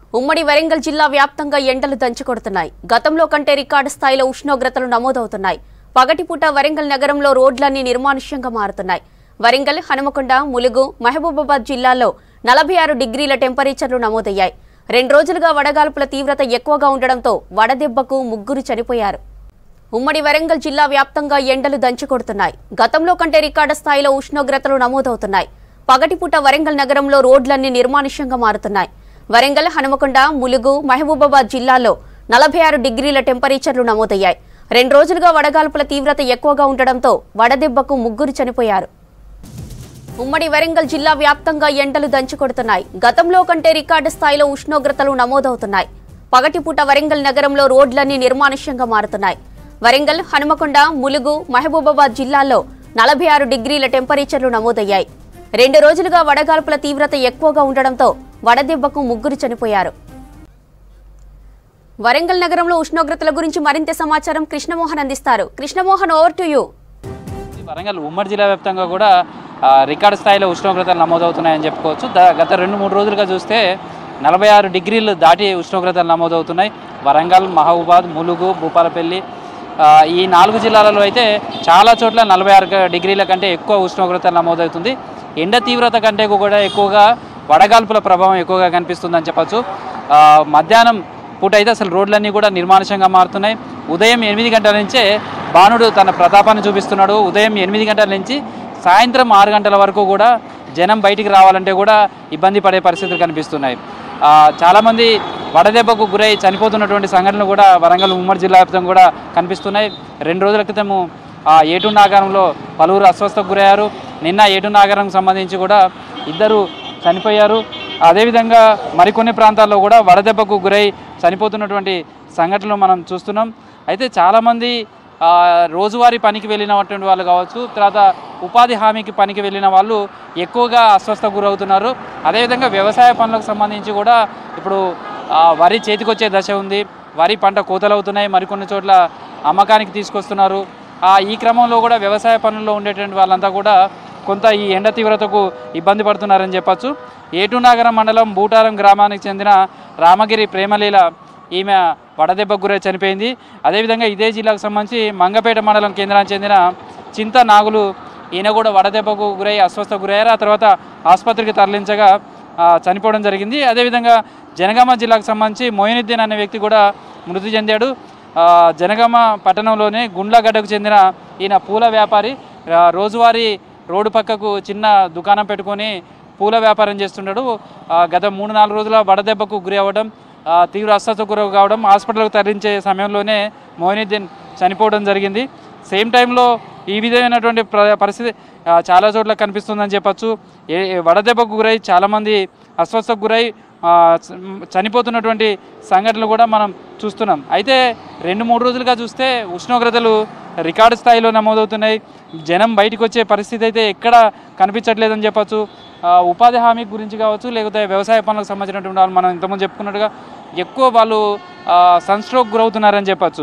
ఉమ్మడి వరంగల్ జిల్లా వ్యాప్తంగా ఎండలు దంచుకొడుతున్నాయి గతంలో కంటే రికార్డు స్థాయిలో ఉష్ణోగ్రతలు నమోదవుతున్నాయి పగటిపూట వరంగల్ నగరంలో రోడ్లన్నీ నిర్మానుష్యంగా మారుతున్నాయి వరంగల్ హనుమకొండ ములుగు మహబూబాబాద్ జిల్లాల్లో నలభై ఆరు డిగ్రీల టెంపరేచర్లు నమోదయ్యాయి రెండు రోజులుగా వడగాల్పుల తీవ్రత ఎక్కువగా ఉండడంతో వడదెబ్బకు ముగ్గురు చనిపోయారు ఉమ్మడి వరంగల్ జిల్లా వ్యాప్తంగా ఎండలు దంచుకొడుతున్నాయి గతంలో కంటే రికార్డు స్థాయిలో ఉష్ణోగ్రతలు నమోదవుతున్నాయి పగటిపూట వరంగల్ నగరంలో రోడ్లన్నీ నిర్మానుష్యంగా మారుతున్నాయి వరంగల్ హనుమకొండ ములుగు మహబూబాబాద్ జిల్లాల్లో నలభై ఆరు డిగ్రీల టెంపరేచర్లు నమోదయ్యాయి రెండు రోజులుగా వడగాల్పుల తీవ్రత ఎక్కువగా ఉండడంతో వడదెబ్బకు ముగ్గురు చనిపోయారు ఉమ్మడి వరంగల్ జిల్లా వ్యాప్తంగా ఎండలు దంచుకొడుతున్నాయి గతంలో కంటే రికార్డు స్థాయిలో ఉష్ణోగ్రతలు నమోదవుతున్నాయి పగటిపూట వరంగల్ నగరంలో రోడ్లన్నీ నిర్మానుష్యంగా మారుతున్నాయి వరంగల్ హనుమకొండ ములుగు మహబూబాబాద్ జిల్లాల్లో నలభై ఆరు డిగ్రీల టెంపరేచర్లు నమోదయ్యాయి రెండు రోజులుగా వడగాల్పుల తీవ్రత ఎక్కువగా ఉండడంతో వడదెబ్బకు ముగ్గురు చనిపోయారు వరంగల్ నగరంలో ఉష్ణోగ్రతల గురించి మరింత సమాచారం కృష్ణమోహన్ అందిస్తారు Krishnamohan over to you Warangal ఉమ్మడి జిల్లా వ్యాప్తంగా కూడా ఆ, రికార్డు స్థాయిలో ఉష్ణోగ్రతలు నమోదవుతున్నాయని చెప్పుకోవచ్చు ద- గత రెండు మూడు రోజులుగా చూస్తే నలభై ఆరు డిగ్రీలు దాటి ఉష్ణోగ్రతలు నమోదవుతున్నాయి వరంగల్ మహబూబాద్ ములుగు భూపాలపల్లి ఆ, ఈ నాలుగు జిల్లాలలో అయితే చాలా చోట్ల నలభై ఆరు డిగ్రీల కంటే ఎక్కువ ఉష్ణోగ్రతలు నమోదవుతుంది ఎండ తీవ్రత కంటే కూడా ఎక్కువగా వడగాల్పుల ప్రభావం ఎక్కువగా కనిపిస్తుందని చెప్పచ్చు ఆ, మధ్యాహ్నం పూట అయితే అసలు రోడ్లన్నీ కూడా నిర్మానుషంగా మారుతున్నాయి ఉదయం ఎనిమిది గంటల నుంచే బాణుడు తన ప్రతాపాన్ని చూపిస్తున్నాడు ఉదయం ఎనిమిది గంటల నుంచి సాయంత్రం ఆరు గంటల వరకు కూడా జనం బయటికి రావాలంటే కూడా ఇబ్బంది పడే పరిస్థితులు కనిపిస్తున్నాయి ఆ, చాలామంది వడదెబ్బకు గురై చనిపోతున్నటువంటి సంఘటనలు కూడా వరంగల్ ఉమ్మడి జిల్లా వ్యాప్తంగా కూడా కనిపిస్తున్నాయి రెండు రోజుల క్రితము ఆ ఏటు నాగారంలో పలువురు అస్వస్థకు గురయ్యారు నిన్న ఏటు నాగారం సంబంధించి కూడా ఇద్దరు చనిపోయారు అదేవిధంగా మరికొన్ని ప్రాంతాల్లో కూడా వడదెబ్బకు గురై చనిపోతున్నటువంటి సంఘటనలు మనం చూస్తున్నాం అయితే చాలామంది ఆ, రోజువారీ పనికి వెళ్ళినటువంటి వాళ్ళు కావచ్చు తర్వాత ఉపాధి హామీకి పనికి వెళ్ళిన వాళ్ళు ఎక్కువగా అస్వస్థకు గురవుతున్నారు అదేవిధంగా వ్యవసాయ పనులకు సంబంధించి కూడా ఇప్పుడు ఆ, వరి చేతికొచ్చే దశ ఉంది వరి పంట కోతలవుతున్నాయి మరికొన్ని చోట్ల అమ్మకానికి తీసుకొస్తున్నారు ఆ, ఈ క్రమంలో కూడా వ్యవసాయ పనుల్లో ఉండేటువంటి వాళ్ళంతా కూడా కొంత ఈ ఎండ తీవ్రతకు ఇబ్బంది పడుతున్నారని చెప్పచ్చు ఏటునాగరం మండలం బూటారం గ్రామానికి చెందిన రామగిరి ప్రేమలీల ఈమె వడదెబ్బకు గురై చనిపోయింది అదేవిధంగా ఇదే జిల్లాకు సంబంధించి మంగపేట మండలం కేంద్రానికి చెందిన చింత నాగులు ఈయన కూడా వడదెబ్బకు గురై అస్వస్థ గురయ్యారు ఆ తర్వాత ఆసుపత్రికి తరలించగా ఆ, చనిపోవడం జరిగింది అదేవిధంగా జనగామ జిల్లాకు సంబంధించి మోయినుద్దీన్ అనే వ్యక్తి కూడా మృతి చెందాడు ఆ, జనగామ పట్టణంలోని గుండ్లగడ్డకు చెందిన ఈయన పూల వ్యాపారి ఆ, రోజువారీ రోడ్డు పక్కకు చిన్న దుకాణం పెట్టుకొని పూల వ్యాపారం చేస్తున్నాడు ఆ, గత మూడు నాలుగు రోజుల వడదెబ్బకు గురి అవ్వడం ఆ, తీవ్ర అస్వస్థకు గురి కావడం హాస్పిటల్కు తరలించే సమయంలోనే మోయినుద్దీన్ చనిపోవడం జరిగింది సేమ్ టైంలో ఈ విధమైనటువంటి ప్ర- పరిస్థితి ఆ, చాలా చోట్ల కనిపిస్తుందని చెప్పచ్చు ఏ ఏ వడదెబ్బకు గురై చాలామంది అస్వస్థకు గురై ఆ, చ- చనిపోతున్నటువంటి సంఘటనలు కూడా మనం చూస్తున్నాం అయితే రెండు మూడు రోజులుగా చూస్తే ఉష్ణోగ్రతలు రికార్డు స్థాయిలో నమోదవుతున్నాయి జనం బయటకు వచ్చే పరిస్థితి అయితే ఎక్కడ కనిపించట్లేదని చెప్పచ్చు ఆ, ఉపాధి హామీ గురించి కావచ్చు లేకపోతే వ్యవసాయ పనులకు సంబంధించినటువంటి వాళ్ళు మనం ఇంతకుముందు చెప్పుకున్నట్టుగా ఎక్కువ వాళ్ళు సన్ స్ట్రోక్ గురవుతున్నారని చెప్పచ్చు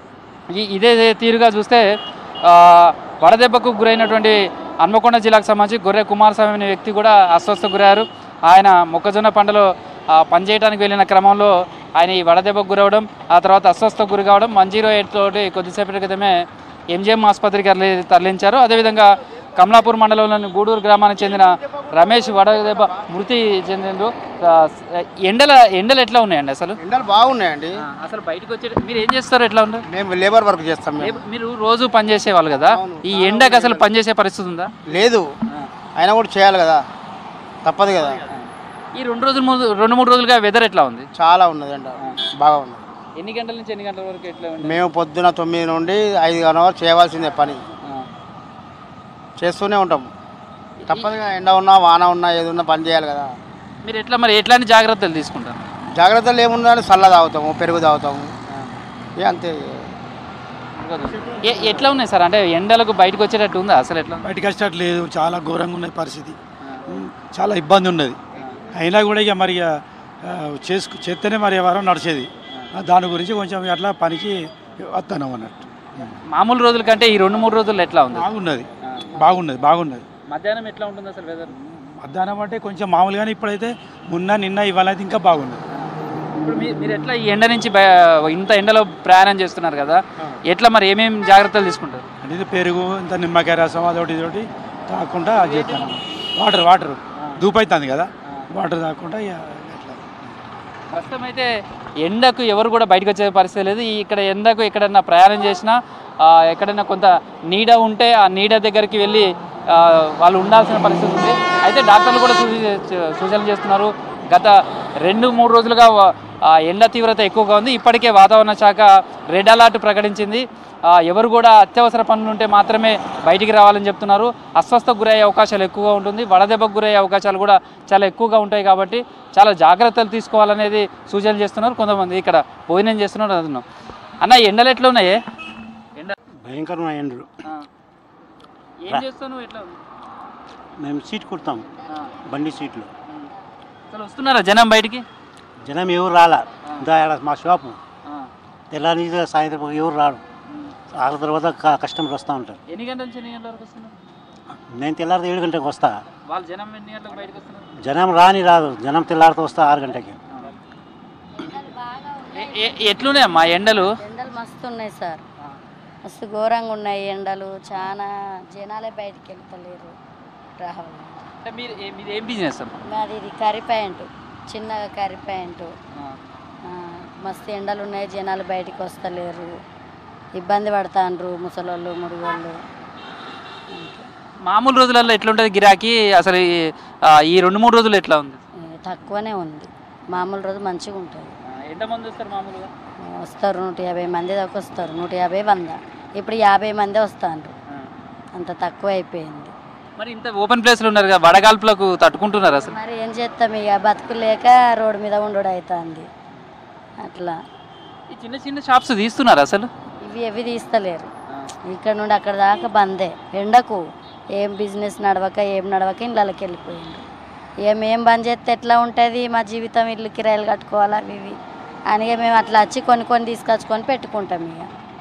ఈ ఇదే తీరుగా చూస్తే ఆ, వడదెబ్బకు గురైనటువంటి హన్మకొండ జిల్లాకు సంబంధించి గొర్రె కుమారస్వామి అనే వ్యక్తి కూడా అస్వస్థ గురయ్యారు ఆయన మొక్కజొన్న పంటలో ఆ, పనిచేయడానికి వెళ్ళిన క్రమంలో ఆయన ఈ వడదెబ్బకు గురవడం ఆ తర్వాత అస్వస్థకు గురి కావడం వన్ జీరో ఎయిట్ తోటి కొద్దిసేపటి క్రితమే ఎంజిఎం ఆసుపత్రికి తరలి తరలించారు అదేవిధంగా కమలాపూర్ మండలంలోని గూడూరు గ్రామానికి చెందిన రమేష్ వడదెబ్బ మృతి చెందిండ్రు ఆ, ఎండల ఎండలు ఎట్లా ఉన్నాయండి అసలు ఎండలు బాగున్నాయండి ఆ, అసలు బయటకు వచ్చే మీరు ఏం చేస్తారు ఎట్లా ఉన్నారు మేము లేబర్ వర్క్ చేస్తాం మేము లేబ- మీరు రోజు పని చేసేవాళ్ళు కదా ఈ ఎండకు అసలు పని చేసే పరిస్థితి ఉందా లేదు అయినా కూడా చేయాలి కదా తప్పదు కదా ఈ రెండు రోజులు ముందు రెండు మూడు రోజులుగా వెదర్ ఎట్లా ఉంది చాలా ఉన్నది ఎండ బాగా ఉన్నది ఎన్ని గంటల నుంచి ఎన్ని గంటల వరకు ఎట్లా ఉంది మేము పొద్దున తొమ్మిది నుండి ఐదు గంటల చేయవలసిందే పని ఆ. చేస్తూనే ఉంటాం తప్పదుగా ఎండ ఉన్నా వాన ఉన్నా ఏది ఉన్నా పని చేయాలి కదా మీరు ఎట్లా మరి ఎట్లాంటి జాగ్రత్తలు తీసుకుంటారు జాగ్రత్తలు ఏముందని చల్ల తాగుతాము పెరుగు తాగుతాము ఏ అంతే ఎ- ఎట్లా ఉన్నాయి సార్ అంటే ఎండలకు బయటకు వచ్చేటట్టు ఉందా అసలు ఎట్లా ఉంది? బయటకు వచ్చేటట్లేదు చాలా ఘోరంగా ఉన్నది పరిస్థితి ఉమ్, చాలా ఇబ్బంది ఉన్నది అయినా కూడా ఇక మరి ఇక, ఆ, చేసుకు చేస్తేనే మరి ఎవరో నడిచేది ఆ, దాని గురించి కొంచెం అట్లా పనికి వస్తున్నాం అన్నట్టు ఉమ్. మామూలు రోజుల కంటే ఈ రెండు మూడు రోజులు ఎట్లా ఉంది బాగున్నది బాగున్నది బాగున్నది మధ్యాహ్నం ఎట్లా ఉంటుంది అసలు వెదర్ మధ్యాహ్నం అంటే కొంచెం మామూలుగానే ఇప్పుడైతే మొన్న నిన్న ఇవాళ అయితే ఇంకా బాగున్నది ఇప్పుడు మీ- మీరు ఎట్లా ఈ ఎండ నుంచి బయ- ఇంత ఎండలో ప్రయాణం చేస్తున్నారు కదా ఎట్లా మరి ఏమేమి జాగ్రత్తలు తీసుకుంటారు అంటే ఇది పెరుగు ఇంత నిమ్మకాయ రసం అదొకటి ఇదొకటి తాకుండా అది చేస్తాను వాటర్ వాటర్ దూపు అవుతుంది కదా వాటర్ తాకుండా ఇక అట్లా ప్రస్తుతం అయితే ఎండకు ఎవరు కూడా బయటకు వచ్చే పరిస్థితి లేదు ఈ ఇక్కడ ఎండకు ఎక్కడన్నా ప్రయాణం చేసినా ఆ, ఎక్కడైనా కొంత నీడ ఉంటే ఆ నీడ దగ్గరికి వెళ్ళి ఆ, వాళ్ళు ఉండాల్సిన పరిస్థితి ఉంది అయితే డాక్టర్లు కూడా సూచి సూచనలు చేస్తున్నారు గత రెండు మూడు రోజులుగా వ- ఆ, ఎండ తీవ్రత ఎక్కువగా ఉంది ఇప్పటికే వాతావరణ శాఖ రెడ్ అలర్ట్ ప్రకటించింది ఆ, ఎవరు కూడా అత్యవసర పనులు ఉంటే మాత్రమే బయటికి రావాలని చెప్తున్నారు అస్వస్థకు గురయ్యే అవకాశాలు ఎక్కువగా ఉంటుంది వడదెబ్బకు గురయ్యే అవకాశాలు కూడా చాలా ఎక్కువగా ఉంటాయి కాబట్టి చాలా జాగ్రత్తలు తీసుకోవాలనేది సూచనలు చేస్తున్నారు కొంతమంది ఇక్కడ భోజనం చేస్తున్నారు అందులో అన్న ఈ ఎండలు ఎట్లా ఉన్నాయి ఎండ భయంకరమైన ఎండలు ఆ. ఏం చేస్తాను ఎట్లా ఉంది? మేము సీట్ కుడతాం ఆ. బండి సీట్లు ఉమ్. అసలు వస్తున్నారా జనం బయటికి జనం ఎవరు రాలా దా ఈడ మా షాపు ఆ. తెల్లారి సాయంత్రం ఎవరు రాడు ఉమ్. ఆరు తర్వాత క- కస్టమర్ వస్తూ ఉంటారు ఎన్ని గంటల నుంచి ఎన్ని గంటల వరకు వస్తున్నారు నేను తెల్లారితో ఏడు గంటలకు వస్తా వాళ్ళు జనం ఎన్ని గంటలకు బయటకు వస్తున్నారు జనం రాని రాదు జనం తెల్లారితో వస్తా ఆరు గంటకి ఎ- ఎ- ఎట్లున్నాయి మా ఎండలు ఎండలు మస్తు ఉన్నాయి సార్ మస్తు ఘోరంగా ఉన్నాయి ఎండలు చాలా జనాలే బయటికి వెళ్తలేరు రావాలి అంటే మీరు ఏ- మీది ఏం బిజినెస్ అమ్మా మాది ఇది కర్రీ ప్యాంట్ చిన్నగా కర్రీ ప్యాంట్ మస్తు ఎండలు ఉన్నాయి జనాలు బయటికి వస్తలేరు ఇబ్బంది పడతాండ్రు ముసలోళ్ళు ముడిగోళ్ళు మామూలు రోజులలో ఎట్లుంటుంది గిరాకీ అసలు ఈ- ఆ, ఈ రెండు మూడు రోజులు ఎట్లా ఉంది తక్కువనే ఉంది మామూలు రోజు మంచిగా ఉంటుంది ఎంతమంది వస్తారు మామూలుగా వస్తారు నూట యాభై మంది దాకా వస్తారు నూట యాభై వంద ఇప్పుడు యాభై మంది వస్తాండ్రు అంత తక్కువ అయిపోయింది మరి ఇంత ఓపెన్ ప్లేస్లో ఉన్నారు కదా వడగాల్పులకు తట్టుకుంటున్నారు అసలు మరి ఏం చేస్తాం ఇక బతుకులేక రోడ్డు మీద ఉండు అవుతుంది అట్లా ఈ చిన్న చిన్న షాప్స్ తీస్తున్నారు అసలు ఇవి ఎవి తీస్తలేరు ఇక్కడ నుండి అక్కడ దాకా బందే ఎండకు ఏం బిజినెస్ నడవక ఏం నడవక ఇళ్ళకి వెళ్ళిపోయింది ఏం ఏం బంద్ చేస్తే ఎట్లా ఉంటుంది మా జీవితం ఇల్లు కిరాయిలు కట్టుకోవాలి అవి ఇవి అని మేము అట్లా వచ్చి కొన్ని కొన్ని తీసుకొచ్చుకొని పెట్టుకుంటాం ఇక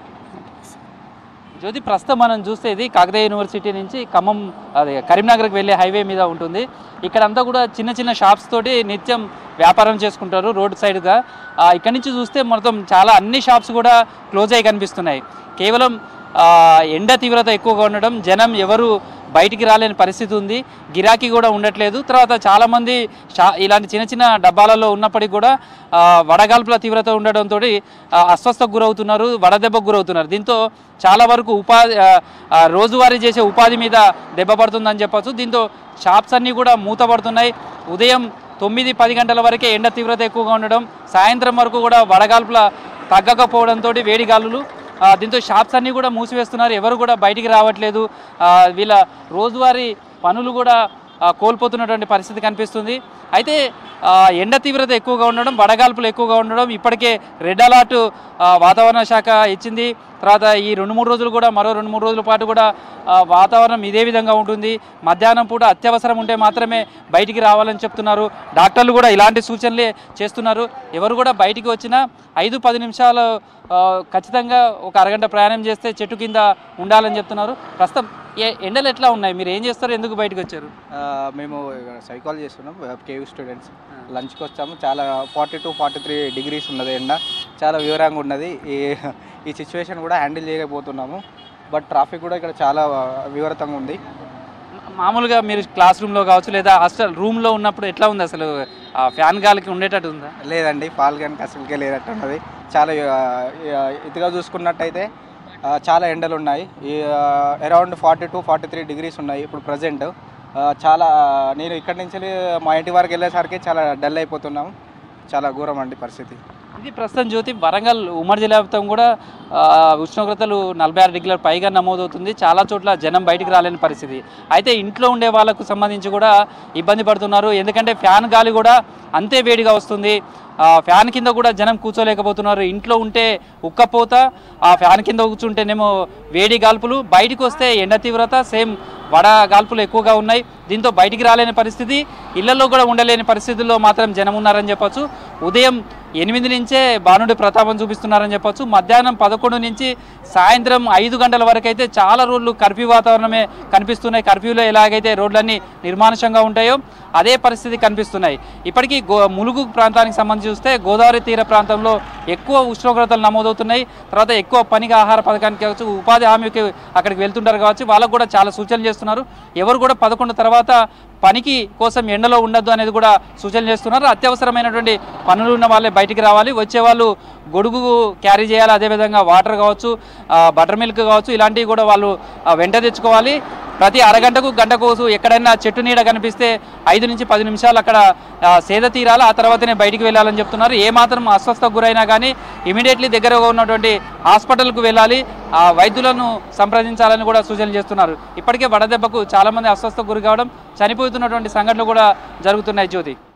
జ్యోతి ప్రస్తుతం మనం చూస్తే ఇది కాకతీయ యూనివర్సిటీ నుంచి ఖమ్మం అదే కరీంనగర్కి వెళ్ళే హైవే మీద ఉంటుంది ఇక్కడంతా కూడా చిన్న చిన్న షాప్స్ తోటి నిత్యం వ్యాపారం చేసుకుంటారు రోడ్ సైడ్గా ఆ, ఇక్కడి నుంచి చూస్తే మొత్తం చాలా అన్ని షాప్స్ కూడా క్లోజ్ అయ్యి కనిపిస్తున్నాయి కేవలం ఆ, ఎండ తీవ్రత ఎక్కువగా ఉండడం జనం ఎవరు బయటికి రాలేని పరిస్థితి ఉంది గిరాకీ కూడా ఉండట్లేదు తర్వాత చాలామంది షా ఇలాంటి చిన్న చిన్న డబ్బాలలో ఉన్నప్పటికీ కూడా ఆ, వడగాల్పుల తీవ్రత ఉండడంతో అస్వస్థకు గురవుతున్నారు వడదెబ్బకు గురవుతున్నారు దీంతో చాలా వరకు ఉపాధి ఆ, ఆ, రోజువారీ చేసే ఉపాధి మీద దెబ్బ పడుతుందని చెప్పొచ్చు దీంతో షాప్స్ అన్నీ కూడా మూతపడుతున్నాయి ఉదయం తొమ్మిది పది గంటల వరకే ఎండ తీవ్రత ఎక్కువగా ఉండడం సాయంత్రం వరకు కూడా వడగాల్పుల తగ్గకపోవడంతో వేడి గాలులు ఆ, దీంతో షాప్స్ అన్నీ కూడా మూసివేస్తున్నారు ఎవరు కూడా బయటికి రావట్లేదు ఆ, వీళ్ళ రోజువారీ పనులు కూడా ఆ, కోల్పోతున్నటువంటి పరిస్థితి కనిపిస్తుంది అయితే ఆ, ఎండ తీవ్రత ఎక్కువగా ఉండడం వడగాల్పులు ఎక్కువగా ఉండడం ఇప్పటికే రెడ్ అలర్ట్ ఆ, వాతావరణ శాఖ ఇచ్చింది తర్వాత ఈ రెండు మూడు రోజులు కూడా మరో రెండు మూడు రోజుల పాటు కూడా ఆ, వాతావరణం ఇదే విధంగా ఉంటుంది మధ్యాహ్నం పూట అత్యవసరం ఉంటే మాత్రమే బయటికి రావాలని చెప్తున్నారు డాక్టర్లు కూడా ఇలాంటి సూచనలే చేస్తున్నారు ఎవరు కూడా బయటికి వచ్చినా ఐదు పది నిమిషాలు ఆ, ఖచ్చితంగా ఒక అరగంట ప్రయాణం చేస్తే చెట్టు కింద ఉండాలని చెప్తున్నారు ప్రస్తుతం ఏ ఎండలు ఎట్లా ఉన్నాయి మీరు ఏం చేస్తారు ఎందుకు బయటకు వచ్చారు ఆ, మేము సైకాలజీ చేస్తున్నాం కేవీ స్టూడెంట్స్ లంచ్కి వచ్చాము చాలా forty to forty three degrees ఉన్నది ఎండ చాలా వివరంగా ఉన్నది ఈ ఈ సిచ్యువేషన్ కూడా హ్యాండిల్ చేయలేకపోతున్నాము బట్ ట్రాఫిక్ కూడా ఇక్కడ చాలా వివరతంగా ఉంది మామూలుగా మీరు క్లాస్ రూమ్లో కావచ్చు లేదా హాస్టల్ రూమ్లో ఉన్నప్పుడు ఎట్లా ఉంది అసలు ఆ ఫ్యాన్ గాలికి ఉండేటట్టు ఉందా లేదండి పాల్ కానీ అసలుకే లేనట్టు ఉన్నది చాలా ఆ, ఆ, ఇదిగా చూసుకున్నట్టయితే ఆ, చాలా ఎండలు ఉన్నాయి ఈ around forty to forty three degrees ఉన్నాయి ఇప్పుడు ప్రజెంట్ చాలా నేను ఇక్కడి నుంచి మా ఇంటి వరకు వెళ్ళేసరికి చాలా డల్ అయిపోతున్నాము చాలా ఘోరం అండి పరిస్థితి ఇది ప్రస్తుతం జ్యోతి వరంగల్ ఉమ్మడి జిల్లా వ్యాప్తం కూడా ఆ, ఉష్ణోగ్రతలు నలభై ఆరు డిగ్రీల పైగా నమోదవుతుంది చాలా చోట్ల జనం బయటికి రాలేని పరిస్థితి అయితే ఇంట్లో ఉండే వాళ్ళకు సంబంధించి కూడా ఇబ్బంది పడుతున్నారు ఎందుకంటే ఫ్యాన్ గాలి కూడా అంతే వేడిగా వస్తుంది ఆ, ఫ్యాన్ కింద కూడా జనం కూర్చోలేకపోతున్నారు ఇంట్లో ఉంటే ఉక్కపోత ఆ ఫ్యాన్ కింద కూర్చుంటేనేమో వేడి గాల్పులు బయటికి వస్తే ఎండ తీవ్రత సేమ్ వడ గాల్పులు ఎక్కువగా ఉన్నాయి దీంతో బయటికి రాలేని పరిస్థితి ఇళ్లలో కూడా ఉండలేని పరిస్థితుల్లో మాత్రం జనం ఉన్నారని చెప్పొచ్చు ఉదయం ఎనిమిది నుంచే బాణుడి ప్రతాపం చూపిస్తున్నారని చెప్పొచ్చు మధ్యాహ్నం పదకొండు నుంచి సాయంత్రం ఐదు గంటల వరకు అయితే చాలా రోజులు కర్ఫ్యూ వాతావరణమే కనిపిస్తున్నాయి కర్ఫ్యూలో ఎలాగైతే రోడ్లన్నీ నిర్మానుషంగా ఉంటాయో అదే పరిస్థితి కనిపిస్తున్నాయి ఇప్పటికీ గో ములుగు ప్రాంతానికి సంబంధించి చూస్తే గోదావరి తీర ప్రాంతంలో ఎక్కువ ఉష్ణోగ్రతలు నమోదవుతున్నాయి తర్వాత ఎక్కువ పనికి ఆహార పథకానికి కావచ్చు ఉపాధి హామీకి అక్కడికి వెళ్తుంటారు కావచ్చు వాళ్ళకు కూడా చాలా సూచనలు చేస్తున్నారు ఎవరు కూడా పదకొండు తర్వాత పనికి కోసం ఎండలో ఉండొద్దు అనేది కూడా సూచనలు చేస్తున్నారు అత్యవసరమైనటువంటి పనులు ఉన్న వాళ్ళే బయటికి రావాలి వచ్చే వాళ్ళు గొడుగు క్యారీ చేయాలి అదేవిధంగా వాటర్ కావచ్చు ఆ, బటర్ మిల్క్ కావచ్చు ఇలాంటివి కూడా వాళ్ళు ఆ, వెంట తెచ్చుకోవాలి ప్రతి అరగంటకు గంటకు ఎక్కడైనా చెట్టు నీడ కనిపిస్తే ఐదు నుంచి పది నిమిషాలు అక్కడ ఆ, సేద తీరాలి ఆ తర్వాతనే బయటికి వెళ్ళాలని చెప్తున్నారు ఏ మాత్రం అస్వస్థకు గురైనా కానీ ఇమీడియట్లీ దగ్గరగా ఉన్నటువంటి హాస్పిటల్కు వెళ్ళాలి ఆ వైద్యులను సంప్రదించాలని కూడా సూచనలు చేస్తున్నారు ఇప్పటికే వడదెబ్బకు చాలామంది అస్వస్థకు గురి కావడం చనిపోతున్నటువంటి సంఘటనలు కూడా జరుగుతున్నాయి జ్యోతి